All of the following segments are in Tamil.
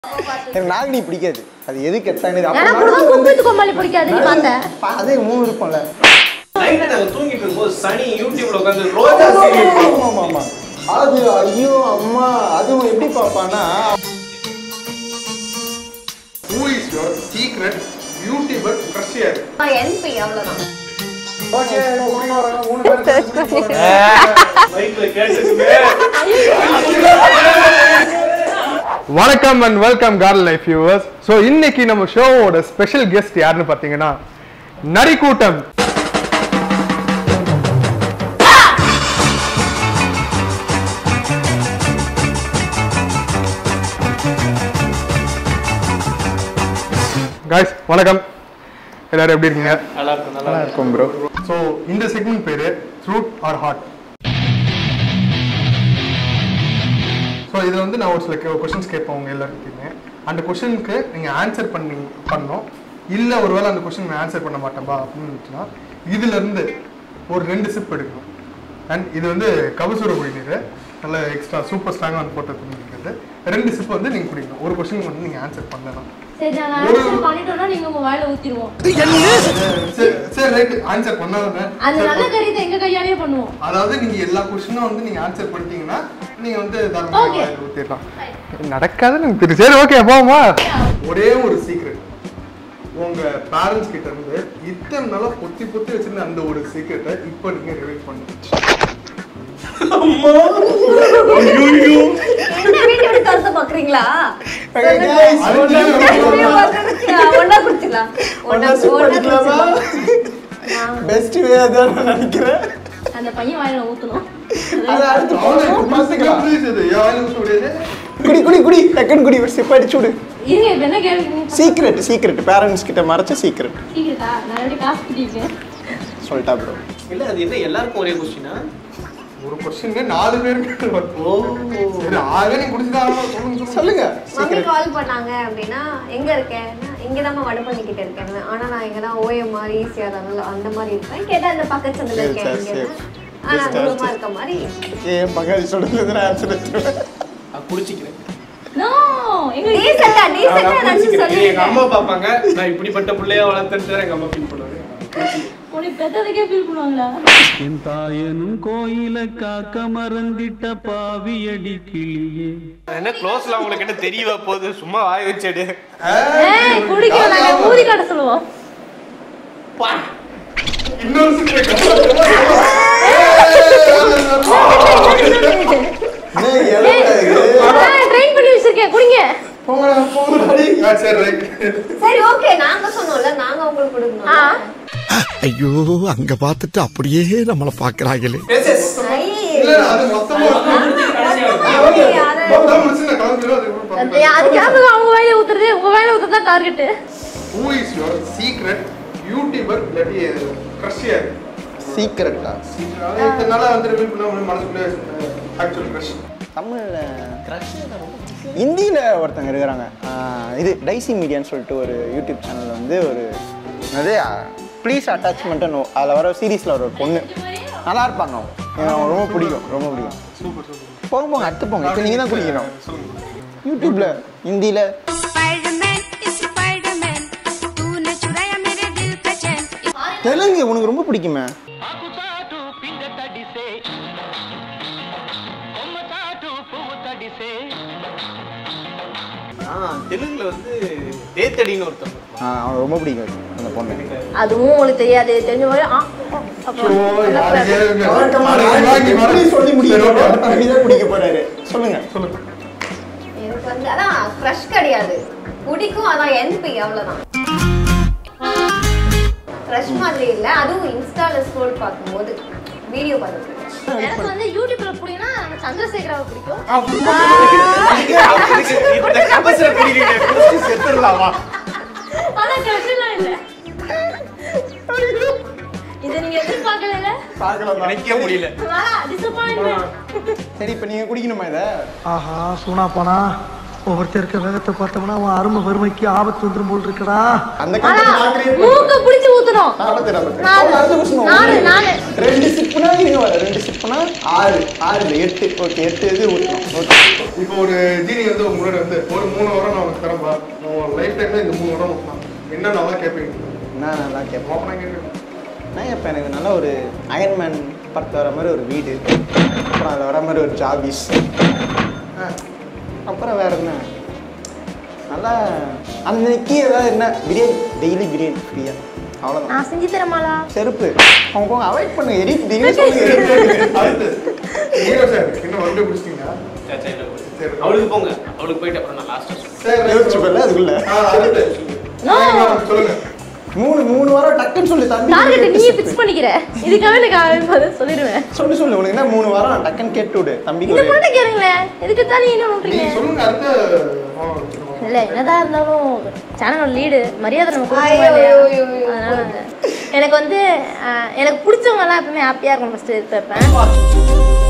எனக்கு நாகினி பிடிக்காது அது எது கெட்டானது எனக்கு கூட கும்பிட்டு கோமாளி பிடிக்காது நீ பார்த்த அதே மூணு இருக்கும்ல நைட்ல நாங்க தூங்கிட்டு இருக்கும்போது சனி யூடியூப்ல உட்காந்து ரோஜா சீரியல் ஆமா, ஆமா, ஆமா. அது ஐயோ அம்மா அதுவும் எப்படி பார்ப்பான்னா Who is your secret YouTuber crush யாரு? என்பி அவ்வளவுதான் மைக்ல கேட்டுக்குமே வணக்கம் and welcome Carl life viewers so இன்னைக்கு நம்ம ஷோவோட ஸ்பெஷல் கெஸ்ட் யாருன்னு பார்த்தீங்கன்னா நரிக்கூட்டம் காய்ஸ் வணக்கம் எல்லாரும் எப்படி இருக்கீங்க நல்லா இருக்கும் நல்லா இருக்கும் ப்ரோ ஸோ இந்த செக்மெண்ட் பேரு ஃப்ரூட் ஆர் ஹாட் ஸோ இதில் வந்து நான் ஒரு சில கொஷின்ஸ் கேட்பேன் உங்க எல்லாருக்குமே அந்த கொஷனுக்கு நீங்கள் ஆன்சர் பண்ணி பண்ணணும் இல்லை ஒருவேளை அந்த கொஷின் நான் ஆன்சர் பண்ண மாட்டேன்பா அப்படின்னு இருந்துச்சுன்னா இதுல இருந்து ஒரு ரெண்டு சிப் எடுக்கணும் அண்ட் இது வந்து கபசூர குடிநீர் நல்ல எக்ஸ்ட்ரா சூப்பர் ஸ்ட்ராங்காக வந்து போட்டு குடிக்கிறது ரெண்டு சிப் வந்து நீங்கள் குடிக்கணும் ஒரு கொஷின் வந்து நீங்கள் ஆன்சர் பண்ணலாம் சரி நாங்க ஆன்சர் பண்ணிட்டோம்னா நீங்க உங்க வாயில ஊத்திடுவோம் சரி சரி ரைட் ஆன்சர் பண்ணாதானே அந்த நல்ல காரியத்தை எங்க கையாலேயே பண்ணுவோம் அதாவது நீங்க எல்லா கொஸ்டினும் வந்து நீங்க ஆன்சர் பண்ணிட்டீங்கன்னா நீங்க வந்து தாராளமா Okay. வாயில ஊத்திடலாம் நடக்காதுன்னு எனக்கு தெரியும் சரி ஓகே போமா ஒரே ஒரு சீக்ரெட் உங்க பேரண்ட்ஸ் கிட்ட இருந்து இத்தனை நாளா பொத்தி பொத்தி வச்சிருந்த அந்த ஒரு சீக்ரெட்டை இப்போ நீங்க ரிவீல் பண்ணுங்க என்ன வீட்டோட கருத்தை பாக்குறீங்களா guys, ஒன்னா குடிச்சிடலாம் ஒன்னா படிக்கலாமா பெஸ்ட் வே அதான் நான் நினைக்கிறேன் அந்த பையன் வாயில ஊத்தணும் அது அடுத்து போகணும், பார்த்துக்கலாம். முடியாது குடி குடி குடி டக்குன்னு குடி ஒரு சிப் அடிச்சு விடு இருங்க இப்ப என்ன கேள்வி சீக்ரெட் சீக்ரெட் பேரண்ட்ஸ் கிட்ட மறைச்ச சீக்ரெட் சீக்கிரட்டா நான் எப்படி காசு கட்டிருக்கேன் சொல்லிட்டா ப்ரோ இல்ல அது என்ன எல்லாருக்கும் ஒரே கொஸ்டினா ஒரு கொஸ்டின் நாலு பேருக்கு வரும். ஓ சரி ஆகவே நீங்க குடிச்சுதான் ஆகணும். சொல்லுங்க சொல்லுங்க சொல்லுங்க மம்மி சீக்ரெட் கால் பண்ணாங்க அப்படின்னா எங்க இருக்கேன் இங்கதான் வடபழனிக்கிட்ட இருக்கேன் ஆனா நான் இங்கதான் ஓஎம் மாதிரி ஈஸியா அந்த மாதிரி இருப்பேன் கேட்டா அந்த பக்கத்து சந்தில இருக்கேன் சரி, இங்க சரி. ஆனா Just தூரமா answer. இருக்க மாதிரி ஏன் பங்காளி சொல்றது நான் ஆன்சர் நான் குடிச்சிக்கிறேன் நோ எங்க டீசெண்டா டீசெண்டா நான் நினைச்சு குடிச்சிக்கிறேன். எங்க அம்மா சொல்லிருக்கேன் பாப்பாங்க நான் இப்படிப்பட்ட பிள்ளையா வளர்த்துட்டு எங்க அம்மா ஃபீல் பண்ணுவாங்க உனக்கு பெத்ததுக்கே ஃபீல் பண்ணுவாங்களா என் தாயனும் கோயில காக்க மறந்திட்ட பாவியடி கிளியே என்ன க்ளோஸ்ல உங்களுக்கு என்ன தெரியவா போகுது சும்மா வாய் வச்சடு ஏய் குடிக்க நாங்க ஊதி காட்ட சொல்லுவோம் இன்னொரு secret. ட்ரெயின் பண்ணி வச்சிருக்கேன் குடிங்க போங்கடா போங்கடா ஆ, சரி ரைட் சரி ஓகே நாங்க சொன்னோம்ல நாங்க உங்களுக்கு ஆ கொடுக்கணும் ஐயோ அங்க பார்த்துட்டு அப்படியே நம்மள பாக்குறாங்களே ஐ. இல்ல அது மொத்தமா ஓகே, அது- மொத்தம் முடிச்சு நான் கிளம்பிடுவேன் அதுக்கப்புறம் அது பார்த்துக்கலாம். அதுக்காக அவங்க வாயில ஊத்துறது உங்க வாயில ஊத்துறது தான் target Who is your secret YouTuber இல்லாட்டி crush யாரு? சீக்ரெட்டா அதாவது இத்தனை நாளா வந்து reveal பண்ணாம மனசுக்குள்ளே actual crush. தமிழ்ல ஹிந்தியில ஒருத்தங்க இருக்கிறாங்க ஆஹ் இது டைசி மீடியான்னு சொல்லிட்டு ஒரு யூடியூப் சேனல் வந்து ஒரு அது ப்ளீஸ் அட்டாச்மெண்ட் நோ அதில் வர சீரீஸில் வர ஒரு பொண்ணு நல்லா இருப்பாங்க அவங்க எனக்கு அவங்க ரொம்ப பிடிக்கும் ரொம்ப பிடிக்கும் போங்க போங்க அடுத்து போங்க இப்போ நீங்கள் தான் குடிக்கணும் யூடியூப்ல ஹிந்தியில் स्पाइडरमैन स्पाइडरमैन तूने चुराया मेरे दिल का चैन தெலுங்கு உனக்கு ரொம்ப பிடிக்குமே ఆకుచాటు పిండ తడిసే కొమ్మ చాటు పువ్వు తడిసే ஆ தெலுங்குல வந்து தேத்தடின்னு ஒருத்தவங்க ஆ அவனுக்கு ரொம்ப பிடிக்கும் அந்த பொண்ணு அதுவும் உங்களுக்கு தெரியாது தெரிஞ்ச மாதிரி ஆ, அப்புறம் ஓ, யாரு கேளுங்க. எப்படி சொல்லி முடியும் நீ தான் குடிக்க போறாரு சொல்லுங்க சொல்லுங்க. எனக்கு வந்து அதான் க்ரஷ் கிடையாது பிடிக்கும் அதான் என்பி அவ்வளவுதான் க்ரஷ் மாதிரி இல்ல அதுவும் இன்ஸ்டால ஸ்க்ரோல் பார்க்கும்போது வீடியோ பார்த்துருக்கேன் எனக்கு வந்து யூடியூப்ல பிடிக்கும்னா எனக்கு சந்திரசேகராவை பிடிக்கும் இந்த கபசுர குடிக்கிறீங்க குடிச்சு செத்துடலாமா ஆனா கஷ்டம் இல்ல இதை நீங்க எதிர்பார்க்கல நினைக்க முடியல டிசப்பாயின்மெண்ட் சரி இப்போ நீங்கள் குடிக்கணுமா இதை ஆஹா சூனா போனா ஒவ்வொருத்தர் இருக்க வேகத்தை பார்த்தோம்னா அவன் அருமை வறுமைக்கு ஆபத்து வந்துடும் போல் இருக்கடா அந்த ஆனா கண்டென்ட் நான் create மூக்க பிடிச்சு ஊத்தணும் ஆபத்து நமக்கு. நாலு. அவங்க அடுத்த question நாலு, ஒண்ணு. நாலு. ரெண்டு சிப்புனா இருங்க வர ரெண்டு சிப்புனா ஆறு ஆறு இல்ல எட்டு ஓகே எட்டு இது ஊற்றணும் ஓகே இப்போ ஒரு ஜீனி வந்து உங்க முன்னாடி வந்து ஒரு மூணு வாரம் நான் உனக்கு தரம்பா உன் லைஃப் டைம்ல இந்த மூணு வாரம் நோக்கலாம் என்ன நல்லா கேட்பீங்க நான் நல்லா கேட்பேன் ஓப்பனா கேட்பேன் நான் இப்போ எனக்கு நல்ல ஒரு அயன்மேன் படத்தில் வர மாதிரி ஒரு வீடு அப்புறம் அதில் வர மாதிரி ஒரு ஜாபிஸ் அப்புறம் வேற என்ன நல்லா அன்னைக்கு ஏதாவது என்ன பிரியாணி டெய்லி பிரியாணி ஃப்ரீயா அவ்வளோதான் நான் செஞ்சு தரமாலா செருப்பு அவங்க போங்க அவாய்ட் பண்ணுங்க எடிட் நீங்கள் சொல்லுங்க அடுத்து ஹீரோ சார் இன்னும் மறுபடியும் பிடிச்சிட்டீங்களா சரி, சரி, இல்ல, சரி. அவளுக்கு போங்க அவளுக்கு போயிட்டு அப்புறம் நான் லாஸ்ட்டாக சொல்றேன் சரி யோசிச்சுக்கோல அதுக்குள்ள ஆ, அடுத்து No. சொல்லுங்க மூணு மூணு வாரம் டக்குன்னு சொல்லு தம்பி டார்கெட் நீ ஃபிக்ஸ் பண்ணிக்கிற இதுக்காக எனக்கு பதில் சொல்லிடுவேன் சொல்லு சொல்லு உனக்கு என்ன மூணு வாரம் டக்குன்னு கேட்டு விடு தம்பிக்கு இதை ஒரு மட்டும் கேளுங்களேன் இதுக்கு தான் நீங்க என்ன பண்றீங்க நீங்க சொல்லுங்க அடுத்து ஆ, சொல்லுங்க. இல்ல என்னதான் இருந்தாலும் சேனலோட லீடு மரியாதை நம்ம கொடுக்கணுமா ஐயோ, இல்லையா? ஐயோ, ஐயோ, அதனால வந்து எனக்கு வந்து அஹ், எனக்கு பிடிச்சவங்க எல்லாம் எப்பவுமே ஹாப்பியா இருக்கும் ஃபர்ஸ்ட் இருப்பேன்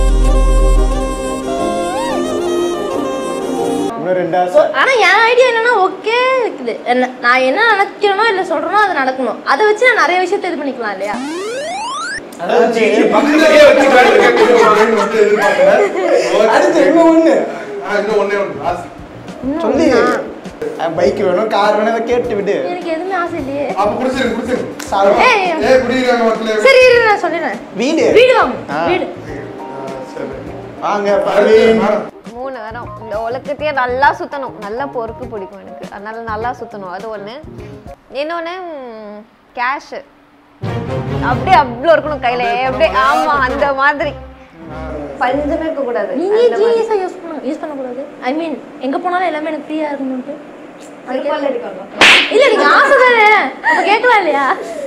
இன்னும் ரெண்டு ஆசை ஆனா என் ஐடியா என்னன்னா ஓகே இருக்குது என்ன நான் என்ன நினைக்கிறேனோ இல்ல சொல்றேனோ அது நடக்கணும் அதை வச்சு நான் நிறைய விஷயத்தை இது பண்ணிக்கலாம் இல்லையா அதாவது பக்கத்துலயே வச்சு வேலை கேட்கணும் அப்படின்னு வந்து எதிர்பார்க்கல. அடுத்து என்ன ஒண்ணு ஆ, இன்னும் ஒண்ணே ஒண்ணு last. இன்னும் சொல்லி ஒண்ணா? பைக் வேணும் கார் வேணும் அதை கேட்டு விடு எனக்கு எதுவுமே ஆசை இல்லையே அப்ப குடிச்சிருங்க, குடிச்சிருங்க. சாப்பிடு. ஏய். ஏய், குடிக்கிறாங்க மக்களே. சரி இரு நான் சொல்லிடுறேன் வீடு வீடு வாங்க ஆ. வீடு ஆ, சரி. வாங்க அடுத்து, பர்வீன் மேடம். மூணு வாரம் இந்த உலகத்தையே நல்லா சுத்தணும் நல்ல பொறுக்கு பிடிக்கும் எனக்கு அதனால நல்லா சுத்தணும் அது ஒண்ணு இன்னொன்னு கேஷ் அப்படியே அவ்வளோ இருக்கணும் கையில அப்படியே ஆமா அந்த மாதிரி பஞ்சமே இருக்க கூடாது நீங்க ஜிஎஸ்ஐ யூஸ் பண்ண யூஸ் பண்ணக்கூடாது ஐ மீன் எங்க போனாலும் எல்லாமே எனக்கு ஃப்ரீயா இருக்கணும்ட்டு இல்ல நீங்க ஆசை தானே அப்ப கேட்கலாம் இல்லையா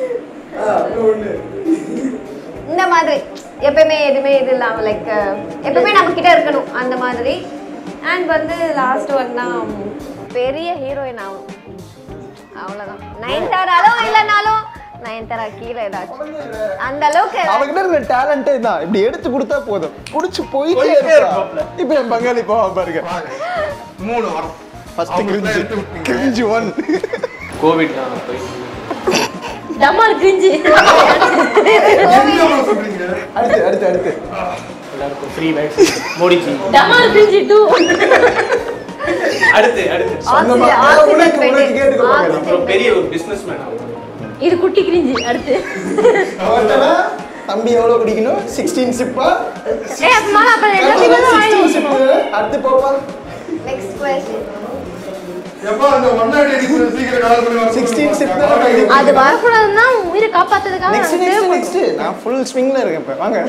இந்த மாதிரி எப்பயுமே எதுவுமே இது இல்லாம லைக் எப்பவுமே நம்ம கிட்ட இருக்கணும் அந்த மாதிரி அண்ட் வந்து லாஸ்ட் ஒன்னா பெரிய ஹீரோயின் ஆகும் அவ்வளவுதான் நயன்தாரா அளவு இல்லைனாலும் நயன்தாரா கீழே ஏதாச்சும் அந்த அளவுக்கு அவகிட்ட இருக்கிற டேலண்டே தான் இப்படி எடுத்து கொடுத்தா போதும் குடிச்சு போயிட்டே போயிட்டே இருப்பா இருப்பாப்ல. இப்ப என் பங்காளி போவான் பாருங்க வாங்க. மூணு வாரம் ஃபர்ஸ்ட் அவங்க கிரிஞ்சு எடுத்து விட்டீங்க. கிரிஞ்சு ஒன் கோவிட் தான் போய் டமால் கிரிஞ்சு எங்க அவ்வளவு சொல்றீங்க அடுத்து அடுத்து அடுத்து எல்லாருக்கும் ஃப்ரீ வேக்ஸ் மோடிஜி டமால் கிரிஞ்சு டூ அடுத்து அடுத்து சொந்த மா- ஆக்சிஜன் உனக்கு உனக்கு பெயிண்டிங். கேட்டுக்கோ பங்காளி. ஆக்சிஜன் அப்புறம் பெரிய ஒரு பிசினஸ் மேன் ஆகும் இது குட்டி கிரிஞ்சு அடுத்து அவன்கிட்டனா தம்பி எவ்வளவு குடிக்கணும் சிக்ஸ்டீன் சிப்பா ஏ அப்பமா அப்ப எல்லாத்தையுமே தான் வாங்கி சிக்ஸ்டீன் சிப்பு அடுத்து போப்பா நெக்ஸ்ட் கொஸ்டின் எப்பா அந்த ஒன்னாடி அடிக்கிற சீக்கிரம் கால் பண்ணி வர 16 sip சொல்லுங்க. தான் இருக்கு. அது வரக்கூடாதுன்னா உன் உயிரை காப்பாத்துறதுக்காக நெக்ஸ்ட் எனக்கு நெக்ஸ்ட் தேவைப்படும். நெக்ஸ்ட் நான் ஃபுல் ஸ்விங்ல இருக்கேன் இப்ப வாங்க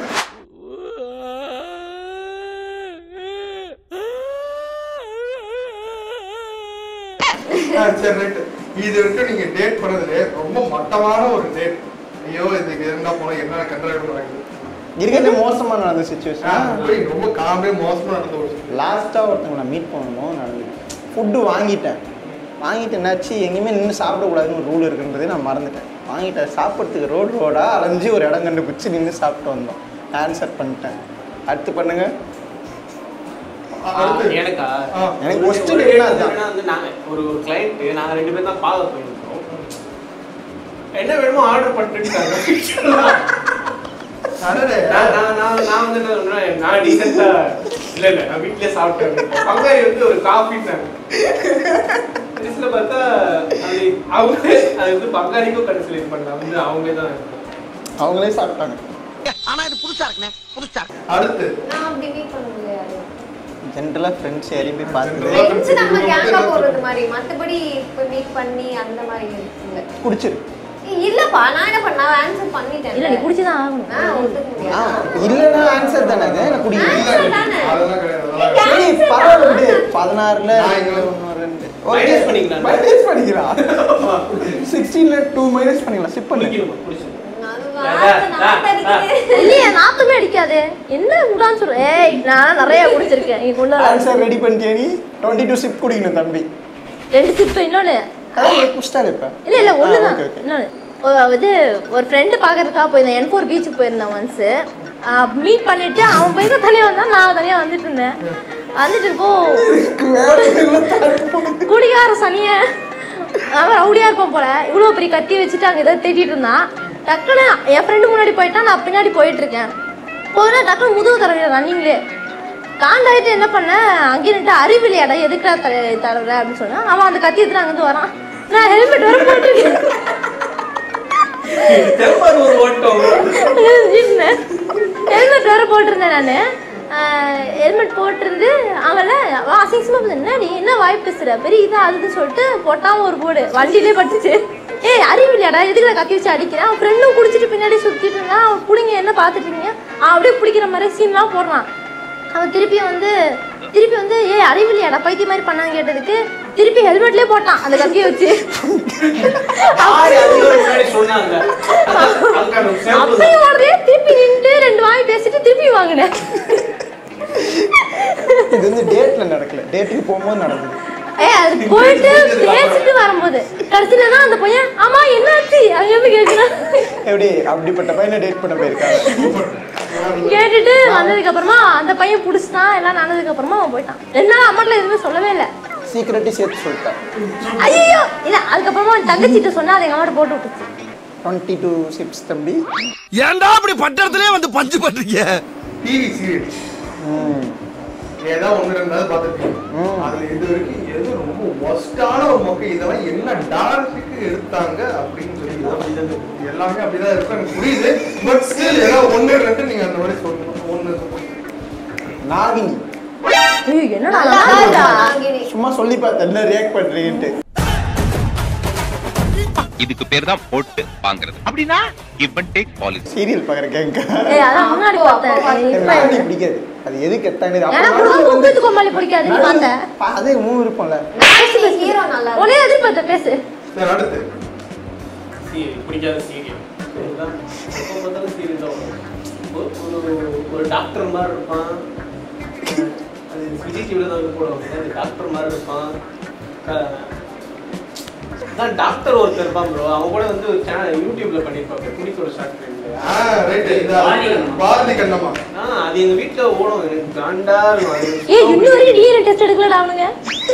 ஆ, சரி ரைட் இது வரைக்கும் நீங்க டேட் பண்ணதுல ரொம்ப மட்டமான ஒரு டேட் ஐயோ இதுக்கு இருந்தா போனா என்ன கண்டாயிடும் இருக்கிறது மோசமா நடந்த சுச்சுவேஷன் ரொம்ப காமே மோசமா நடந்த ஒரு லாஸ்ட்டாக ஒருத்தவங்க நான் மீட் பண்ணணும் நடந்து ஃபுட்டு வாங்கிட்டேன் வாங்கிட்டு என்னாச்சு எங்கேயுமே நின்று சாப்பிடக்கூடாதுன்னு ஒரு ரூல் இருக்குன்றதே நான் மறந்துட்டேன் வாங்கிட்டேன் சாப்பிட்றதுக்கு ரோடு ரோடாக அலைஞ்சு ஒரு இடம் கண்டுபிடிச்சி நின்று சாப்பிட்டு வந்தோம் ஆன்சர் பண்ணிட்டேன் அடுத்து பண்ணுங்க அடுத்து எனக்கா ஆ. எனக்கு ஒரு- first ஒரு date date அதான். வந்து நாங்க ஒரு ஒரு கிளைண்ட் நாங்க ரெண்டு பேரும் தான் பார்க்க போயிருந்தோம் என்ன வேணுமோ ஆர்டர் பண்ணிட்டு அடடே. நான் நான் நான் நான் வந்து என்ன சொன்னேன் நான் டீசெண்டா இல்ல இல்ல நான் வீட்லயே சாப்பிட்டேன் பங்காளி வந்து ஒரு காஃபின்னாங்க கடைசியில் பார்த்தா அது அவங்க அது வந்து பங்காளிக்கும் கடைசியில் இது பண்ணல வந்து அவங்களே தான் அவங்களே சாப்பிட்டாங்க ஆனா இது புதுசா இருக்குண்ணே புதுசா இருக்கு அடுத்து நான் அப்படி மீட் பண்ண முடியாது ஜென்ரலாக ஃப்ரெண்ட்ஸ் யாரையும் போய் பார்த்தது ஃப்ரெண்ட்ஸ் நம்ம கேங்கா போறது மாதிரி மத்தபடி இப்ப மீட் பண்ணி அந்த மாதிரி இல்ல குடிச்சிரு ஏய், இல்லப்பா நான் என்ன பண்ண ஆன்சர் பண்ணிட்டேன் இல்ல நீ குடிச்சுதான் ஆகணும் ஆ ஒத்துக்க ஆ முடியாது இல்லைன்னா ஆன்சர் தானே அது நான் குடிக்கிறேன் Answer தானே. அதெல்லாம் கிடையாது அதெல்லாம் கிடையாது. சரி பரவாயில்ல விடு பதினாறுல நான் இங்க ஒன்று ரெண்டு Minus பண்ணிக்கலாம். மைனஸ் பண்ணிக்கலாம் சிக்ஸ்டீன்ல டூ மைனஸ் பண்ணிக்கலாம் சிப் பண்ணி குடிக்கணுமா குடிச்சு அது வார்த்தை நாத்தம் அடிக்குது. இல்லையே நாத்தமே அடிக்காதே என்ன உடான்னு சொல்ற ஏய் நான் நிறைய குடிச்சிருக்கேன் நீ கொண்டு வர ஆன்சர் ரெடி பண்ணிட்டியா நீ டுவெண்ட்டி டூ சிப் குடிக்கணும் தம்பி ரெண்டு சிப்பு இன்னொன்னு அதான் குடிச்சிட்டாரு இப்போ இல்ல இல்ல ஒண்ணுதான் ஓகே ஓகே இன்னொன்னு ஒரு இது ஒரு ஃப்ரெண்டு பார்க்கறதுக்காக போயிருந்தேன் என் ஃபோர் பீச்சுக்கு போயிருந்தேன் ஒன்ஸு மீட் பண்ணிட்டு அவன் போய் தனியாக வந்தான் நான் தனியாக வந்துட்டு இருந்தேன் வந்துட்டு இருக்கோ குடிகார சனிய அவன் ரவுடியா இருப்பான் போல இவ்வளோ பெரிய கத்தி வச்சுட்டு அங்கே ஏதோ தேடிட்டு இருந்தான் டக்குன்னு என் ஃப்ரெண்டு முன்னாடி போயிட்டான் நான் பின்னாடி போயிட்டு இருக்கேன் போனா டக்குன்னு முதுகு தடவை ரன்னிங்லே காண்டாயிட்டு என்ன பண்ணேன் அங்கே நின்று அறிவில்லையாடா எதுக்குடா தலை தடவை அப்படின்னு சொன்னா அவன் அந்த கத்தி எடுத்துட்டு அங்கிருந்து வரான் நான் ஹெல்மெட் வர போட்டுருக்கேன் தெருப்பாரு ஒரு ஓட்டம் ஹெல்மெட் வேற போட்டிருந்தேன் நான் ஹெல்மெட் போட்டிருந்து அவங்கள அசிங்கமா என்னடி என்ன வாய் பேசுற பெரிய இதா அதுன்னு சொல்லிட்டு போட்டான் ஒரு போடு வண்டியிலே பட்டுச்சு ஏய் அறிவில்லையாடா எதுக்கு நான் கத்தி வச்சு அடிக்கிறேன் அவன் ஃப்ரெண்டும் குடிச்சிட்டு பின்னாடி சுத்திட்டு இருந்தான் அவன் பிடிங்க என்ன பார்த்துட்டு இருக்கீங்க அவன் அப்படியே பிடிக்கிற மாதிரி சீன்லாம் போடுறான் அவன் திருப்பி வந்து திருப்பி வந்து ஏய் அறிவில்லையாடா பைத்திய மாதிரி பண்ணான்னு கேட்டதுக்கு திருப்பி ஹெல்மெட்லேயே போட்டான் அந்த கத்தியை வச்சு யாரு அதுக்கு முன்னாடி சொன்னாங்க அதான் அதுக்கான sample தான். அப்பயும் உடனே திருப்பி நின்று ரெண்டு வாய் பேசிட்டு திருப்பி வாங்கினேன் இது வந்து டேட்ல நடக்கல டேட்டுக்கு போகும்போது நடந்தது ஏய் அது போயிட்டு பேசிட்டு வரும்போது கடைசியில தான் அந்த பையன் ஆமா என்னாச்சு அங்க இருந்து கேட்கிறான் எப்படி அப்படிப்பட்ட பையனை டேட் பண்ண போயிருக்காங்க கேட்டுட்டு வந்ததுக்கு அப்புறமா அந்த பையன் புடிச்சிட்டான் எல்லாம் நடந்ததுக்கு அப்புறமா அவன் போயிட்டான் ரெண்டு நாள் அம்மாட்டில் எதுவுமே சொல்லவே இல்லை சீக்கிரட்டி சேர்த்து சொல்லிட்டேன் ஐயோ இல்ல அதுக்கப்புறமா அவன் தங்கச்சிட்ட சொன்னா அதை எங்க அம்மாட்ட போட்டு விட்டுச்சு டுவெண்ட்டி டூ சிப்ஸ் தம்பி ஏன்டா அப்படி பட்டத்திலே வந்து பஞ்சு பண்றீங்க டிவி சீரியல் ஏதாவது ஒன்று ரெண்டாவது பார்த்துருக்கீங்க அதுல இது வரைக்கும் எது ரொம்ப ஒஸ்டான ஒரு மொக்கை இதெல்லாம் என்ன டார்க்கு எடுத்தாங்க அப்படின்னு சொல்லி இதெல்லாம் எல்லாமே அப்படிதான் இருக்கும் எனக்கு புரியுது பட் ஸ்டில் ஏதாவது ஒன்று ரெண்டு நீங்க அந்த மாதிரி சொல்லணும் ஒன்று நாகினி ஐயோ என்னடா நல்லா நல்லா இருக்கா? வாங்கினி. சும்மா சொல்லி பார்த்தேன் என்ன ரியாக்ட் பண்றீங்கன்ட்டு இதுக்கு பேர் தான் போட்டு வாங்குறது அப்படின்னா give and take policy serial பாக்குற கேங்க ஏய் அதான் முன்னாடி பார்த்தேன் இப்ப நாகினி பிடிக்காது அது எதுக்கு எத்தாங்க எனக்கு கூட குங்குத்து கொம்மாளி பிடிக்காது நீ பார்த்தேன் அது மூணு இருக்கும்ல நாகினி ஹீரோ நல்லா இருக்கும். உடனே எதிர்பார்த்த பேசு அடுத்து சீரியல் பிடிக்காத சீரியல் இதுதான் எப்போ பார்த்தாலும் சீரியல் தான் வரும். ஒரு- ஒரு ஒரு டாக்டர் மாதிரி இருப்பான் அது விஜய் டிவியில் தான் வந்து போடுவாங்க அது டாக்டர் மாதிரி இருப்பான் அஹ் அதான் டாக்டர் ஒருத்தர் இருப்பான் ப்ரோ அவன் கூட வந்து ஒரு சேனல் யூடியூப்ல பண்ணியிருப்பாங்க குடிக்க ஒரு ஷார்ட் ஃபிலிம்ல ஆ ரைட் இந்த பாரதி கண்ணம்மா ஆ அது எங்க வீட்ல ஓடும் எனக்கு காண்டா இருக்கும் அது ஏய் இன்னும் வரைக்கும் டிஎன்ஏ டெஸ்ட் எடுக்கலடா அவனுங்க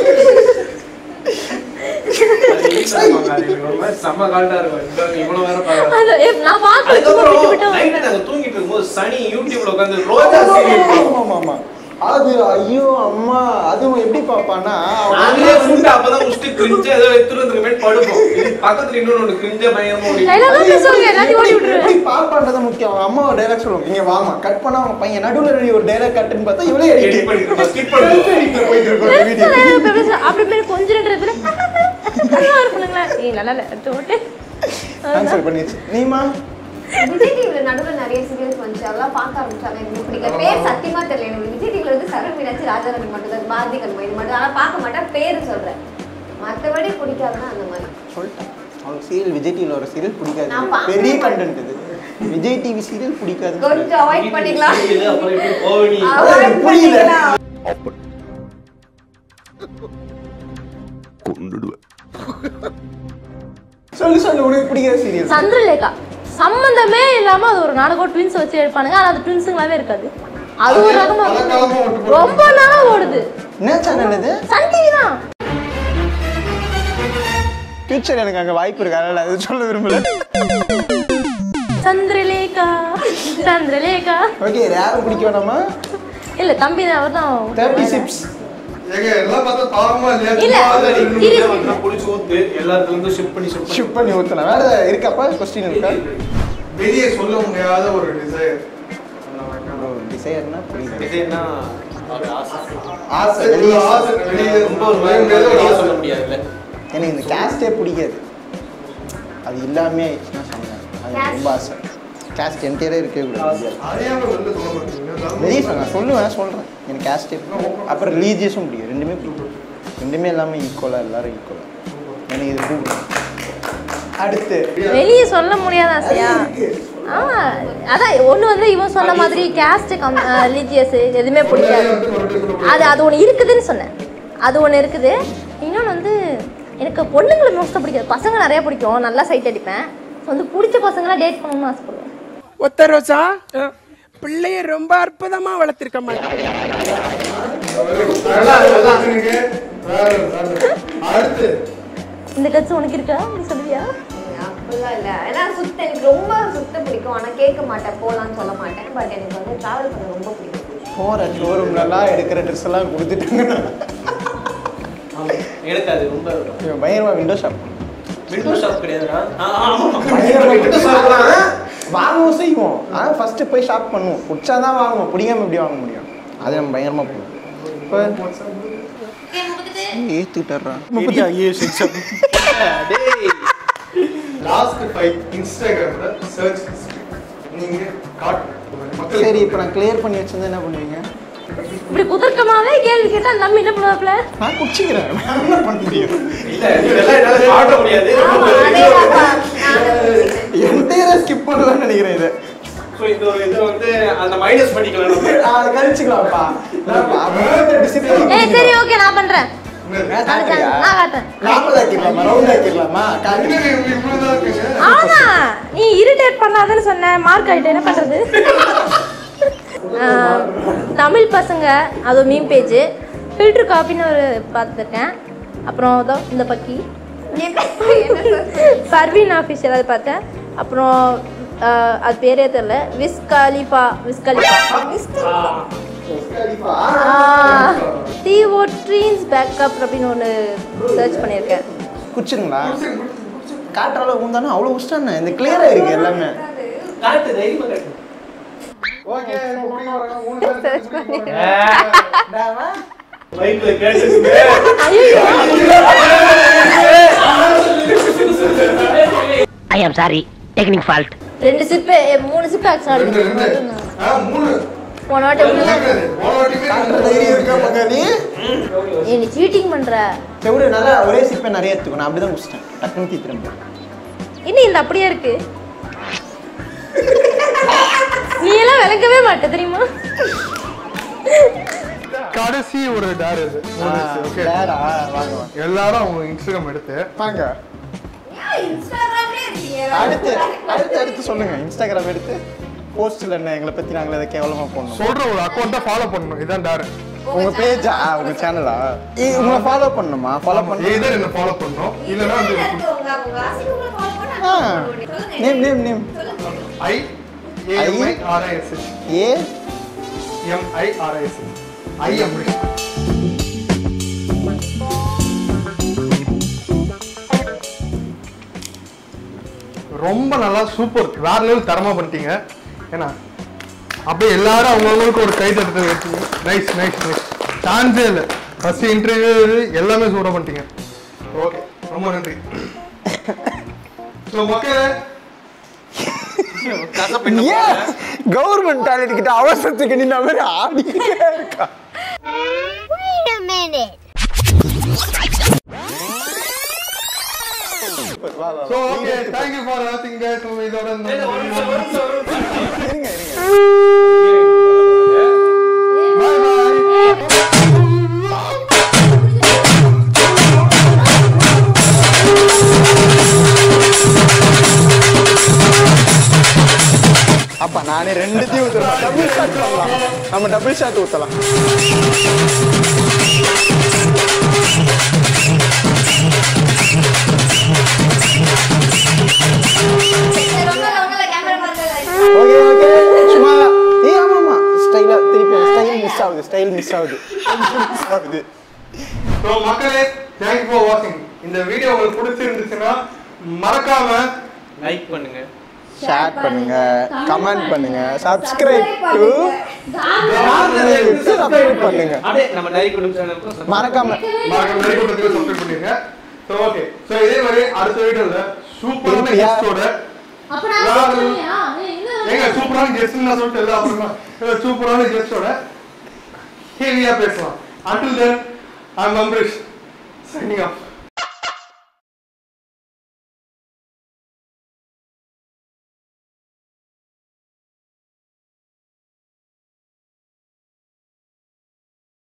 அது வீட்ல இருப்பாங்க. அது எனக்கு ஒரு மாதிரி செம்ம காண்டா இருக்கும் இதான் இவ்வளவு வேற பாருங்க அது ஏய், நான் பார்த்து விட்டு அதுக்கப்புறம் விட்டு நைட்டு வந்தேன். நாங்க தூங்கிட்டு இருக்கும்போது சனி யூடியூப்ல உட்காந்து ரோஜா சீரியல் பார்ப்போம் ஆமா ஆமா அது ஐயோ அம்மா அதுவும் எப்படி பாப்பான்னா நாங்களே ஃபுட் அப்பதான் முடிச்சுட்டு கிரிஞ்சா ஏதோ எடுத்துட்டு வந்து படுப்போம் இது பக்கத்துல இன்னொன்னு ஒண்ணு கிரிஞ்சா பயங்கரமா ஓடிட்டு டைலாக் தான் பேசுவாங்க எல்லாத்தையும் ஓடி விட்டுருவேன் எப்படி பாப்பான்றது முக்கியம் அவங்க அம்மா ஒரு டைலாக் சொல்லுவாங்க இங்க வாமா கட் பண்ணா அவங்க பையன் நடுவுல ரெடி ஒரு டைலாக் கட்டுன்னு பார்த்தா இவளே edit எடிட் பண்ணிட்டு இருப்போம், skip பண்ணிட்டு போயிட்டு இருக்கோம் வீடியோ அப்படி மாதிரி கொஞ்சம் ரெண்டு பேர் நல்லா இருப்பானுங்களா ஏய் நல்லா இல்லை எடுத்து விட்டு ஆன்சர் பண்ணிடுச்சு நீமா விஜய் டிவில நடுவுல நிறைய சீரியல்ஸ் வந்துச்சு அதெல்லாம் பார்க்க ஆரம்பிச்சாங்க எனக்கு பிடிக்கல பேர் சத்தியமா தெரியல எனக்கு விஜய் டிவில வந்து சரண் மீனாட்சி ராஜாராணி மட்டும் தான் பாரதி கண்மை இது மட்டும் ஆனா பார்க்க மாட்டேன் பேரு சொல்றேன் மத்தபடி பிடிக்காதுன்னா அந்த மாதிரி சொல்லிட்டேன் அவங்க சீரியல் விஜய் டிவில ஒரு சீரியல் பிடிக்காது நான் பார்க்கவே பெரிய மாட்டேன். கண்டென்ட் இது விஜய் டிவி சீரியல் பிடிக்காது கொஞ்சம் அவாய்ட் பண்ணிக்கலாம் இது அப்புறம் இப்படி போவனி அவாய்ட் புரியல. பண்ணிக்கலாம் கொண்டுடுவேன் சொல்லு சொல்லு உனக்கு பிடிக்காத சீரியல் சந்திரலேகா சம்பந்தமே இல்லாம அது ஒரு நாடகம் ட்வின்ஸ் வச்சு எடுப்பானுங்க ஆனா அது ட்வின்ஸுங்களாவே இருக்காது அது ஒரு ரகமா பல இருக்கும். காலமா ஓட்டு போட்டு ரொம்ப நாளா ஓடுது என்ன சேனல் இது சன் டிவி தான் ஃபியூச்சர் எனக்கு அங்க வாய்ப்பு இருக்கு அதனால அது சொல்ல விரும்பல சந்திரலேகா சந்திரலேகா ஓகே யாரும் பிடிக்க வேணாமா இல்ல தம்பி தான் அவர் தான் தேர்ட்டி சிப்ஸ் ஏங்க எல்லாம் பார்த்தா பாவமா இல்லையா இல்ல. சும்மா புடிச்சு ஊத்து எல்லாத்துல இருந்து ஷிஃப்ட் பண்ணி ஷிஃப்ட் ஷிப் பண்ணி ஊத்தலாம் வேற இருக்காப்பா கொஸ்டின் இருக்கா வெளியே சொல்ல முடியாத ஒரு டிசைர் டிசைர்னா புரியல டிசைன்னா ஒரு ஆசை ஆசை ஒரு வெளியே ஆசை வெளியே ரொம்ப ஒரு மாதிரி வெளியே சொல்ல முடியாதுல்ல எனக்கு இந்த கேஸ்டே பிடிக்காது அது இல்லாமே ஆயிடுச்சுன்னா சொன்னேன் அது எனக்கு ரொம்ப ஆசை கேஸ்ட் என்டையரே இருக்கவே கூடாது அதையாம வெளில சொல்ல மாட்டீங்க வெளியே சொல்ல நான் சொல்லுவேன் சொல்கிறேன் எனக்கு கேஸ்டே அப்புறம் ரிலீஜியஸும் பிடிக்கும் ரெண்டுமே பிடிக்கும் ரெண்டுமே எல்லாமே ஈக்குவலாக எல்லாரும் ஈக்குவலாக எனக்கு இது பிடிக்கும் அடுத்து வெளியே சொல்ல முடியாத ஆசையா ஆமா அதான் ஒண்ணு வந்து இவன் சொன்ன மாதிரி கேஸ்ட் கம் ரிலீஜியஸ் எதுவுமே பிடிக்காது அது அது ஒன்று இருக்குதுன்னு சொன்னேன் அது ஒன்று இருக்குது இன்னொன்று வந்து எனக்கு பொண்ணுங்களை மோஸ்ட்டாக பிடிக்காது பசங்க நிறைய பிடிக்கும் நல்லா சைட் அடிப்பேன் வந்து பிடிச்ச பசங்களாம் டேட் பண்ணணும்னு ஆசைப்படுவேன் ஒத்த ரோசா பிள்ளைய ரொம்ப அற்புதமா வளர்த்திருக்க மாட்டேன் நல்லா நல்லா இருக்கு. வேற வேற. அடுத்து இந்த கட்சி உனக்கு இருக்கா நீ சொல்லுவியா அப்படிலாம் இல்லை ஏன்னா சுத்த எனக்கு ரொம்ப சுத்த பிடிக்கும் ஆனால் கேட்க மாட்டேன் போகலான்னு சொல்ல மாட்டேன் பட் எனக்கு வந்து ட்ராவல் பண்ண ரொம்ப பிடிக்கும் போகிற ஷோரூம்லலாம் எடுக்கிற ட்ரெஸ் எல்லாம் கொடுத்துட்டாங்க ஆமா. எனக்கு அது ரொம்ப இவன் பயங்கரமா விண்டோ ஷாப் விண்டோ ஷாப் கிடையாதுடா ஆ, ஆமா பயங்கரமா விண்டோ ஷாப் வாங்கவும் செய்வோம் ஆனால் ஃபர்ஸ்ட் போய் ஷாப் பண்ணுவோம் பிடிச்சாதான் வாங்குவோம் பிடிக்காம எப்படி வாங்க முடியும் அது நம்ம பயங்கரமா பண்ணுவோம் இப்போ ஏற்றுக்கிட்டுறான் டேய் லாஸ்ட் ஃபைவ் இன்ஸ்டாகிராம்ல சர்ச் நீங்க காட்டு மக்கள் சரி இப்போ நான் கிளியர் பண்ணி வச்சிருந்தா என்ன பண்ணுவீங்க இப்படி குதர்க்கமாவே கேள்வி கேட்டா நம்ம என்ன பண்ணுவாப்ல நான் குடிச்சிக்கிறேன் நான் என்ன பண்ண முடியும் இல்ல இதெல்லாம் என்னால காட்ட முடியாது என்டையராக ஸ்கிப் பண்ணலாம்னு நினைக்கிறேன் இதை ஸோ இந்த ஒரு இதை வந்து அந்த மைனஸ் பண்ணிக்கலாம் நம்ம அதை கழிச்சுக்கலாம்ப்பா நான் ஏய் சரி ஓகே நான் பண்றேன் காட்டுறியா? நான் காட்டுறேன் நாற்பது ஆக்கிடலாமா ரவுண்ட் ஆக்கிடலாமா காட்டு இவ்வளவுதான் இருக்குங்க ஆமா நீ இரிட்டேட் பண்ணாதன்னு சொன்ன மார்க் ஆயிட்டு என்ன பண்றது ஆஹ், தமிழ் பசங்க அது மீம் பேஜ் ஃபில்டர் காப்பின்னு ஒரு பார்த்துருக்கேன் அப்புறம் இதோ இந்த பக்கி பர்வீன் ஆஃபீஷியல் அது பார்த்தேன் அப்புறம் ஆஹ், அது பேரே தெரில விஸ்காலிஃபா விஸ்காலிஃபா டிஓ ட்ரீன்ஸ் பேக்கப் அப்படின்னு ஒன்று சர்ச் பண்ணியிருக்கேன் குடிச்சிருங்களா காட்டுற அளவு இருந்தாலும் அவ்வளோ உஷ்டம் இந்த கிளியரா இருக்கு எல்லாமே காட்டு தைரியமா காட்டு ஓகே புக்கிங் வராங்க மூணு பேர் சர்ச் பண்ணி மைக்ல கேட்டுங்க I am sorry technic fault ரெண்டு சிப்பு மூணு சிப்பு ரெண்டு ரெண்டு ஆக்சுவலாக ஆ மூணு போன வாட்டி எப்படி போன வாட்டியுமே காட்டுற தைரியம் இருக்கா மகாலி ஏய், நீ சீட்டிங் பண்ற செவிடு நல்லா ஒரே சிப்பை நிறைய எடுத்துக்கோ நான் அப்படிதான் குடிச்சிட்டேன் டக்குனு தீத்துறேன் இன்னும் இந்த அப்படியே இருக்கு நீ எல்லாம் விளக்கவே மாட்ட தெரியுமா கடைசி ஒரு டேர் இது ஓகே வேறா வாங்க வாங்க எல்லாரும் அவங்க இன்ஸ்டாகிராம் எடுத்து வாங்க அடுத்து அடுத்து அடுத்து சொல்லுங்க இன்ஸ்டாகிராம் எடுத்து போஸ்ட்ல என்ன எங்களை பத்தி நாங்களே அதை கேவலமா போடணும் சொல்ற ஒரு அக்கௌண்ட்டை ஃபாலோ பண்ணணும் இதான் டேர் உங்க பேஜா உங்க சேனலா உங்களை ஃபாலோ பண்ணணுமா ஃபாலோ பண்ண இதர் என்ன ஃபாலோ பண்ணணும் இல்லைன்னா வந்து name name name I A M I R I S S A M I R I S S I அப்படி ரொம்ப நல்லா சூப்பர் வேற லெவல் தரமா பண்ணிட்டீங்க ஏன்னா அப்படியே எல்லாரும் அவங்கவுங்களுக்கு ஒரு கை தட்டு வச்சுங்க நைஸ் நைஸ் நைஸ் சான்ஸே இல்லை ஃபர்ஸ்ட் இன்டர்வியூ எல்லாமே சூப்பராக பண்ணிட்டீங்க ஓகே ரொம்ப நன்றி ஸோ மக்களே ஏன் கவர்மெண்ட் டாய்லெட் கிட்ட அவசரத்துக்கு நின்ன மாதிரி ஆடிக்கிட்டே இருக்கா Wait a minute. So okay thank you for வாட்சிங் கைஸ் இதோட இந்த இருங்க இருங்க பாய் பாய் அப்பா நானே ரெண்டுத்தையும் ஊத்துறேன் டபுள் ஷாட் பண்ணலாம் நம்ம டபுள் ஷாட் ஊத்தலாம் ஓகே ஓகே சும்மா ஏய் ஆமா ஆமா ஸ்டைலா திருப்பி ஸ்டைல் மிஸ் ஆகுது ஸ்டைல் மிஸ் ஆகுது மிஸ் ஆகுது ஸோ மக்களே தேங்க்யூ ஃபார் வாட்சிங் இந்த வீடியோ உங்களுக்கு பிடிச்சிருந்துச்சுன்னா மறக்காம லைக் பண்ணுங்க ஷேர் பண்ணுங்க கமெண்ட் பண்ணுங்க சப்ஸ்கிரைப் டு சப்ஸ்கிரைப் பண்ணுங்க அப்படியே நம்ம நரி குடும்ப சேனலுக்கும் மறக்காம மறக்காம லைக் பண்ணுறதுக்கு சப்ஸ்கிரைப் பண்ணிருங்க ஸோ ஓகே ஸோ இதே மாதிரி அடுத்த வீடியோல சூப்பரான திருப்பியா? கெஸ்டோட அப்ப நான் சொல்லுவியா? ஏய், என்ன ஏங்க சூப்பரான கெஸ்ட் நான் சொல்லிட்டு எல்லாம் அப்புறமா சூப்பரான கெஸ்டோட ஹேவியா பேசலாம் until then I am Ambareesh signing of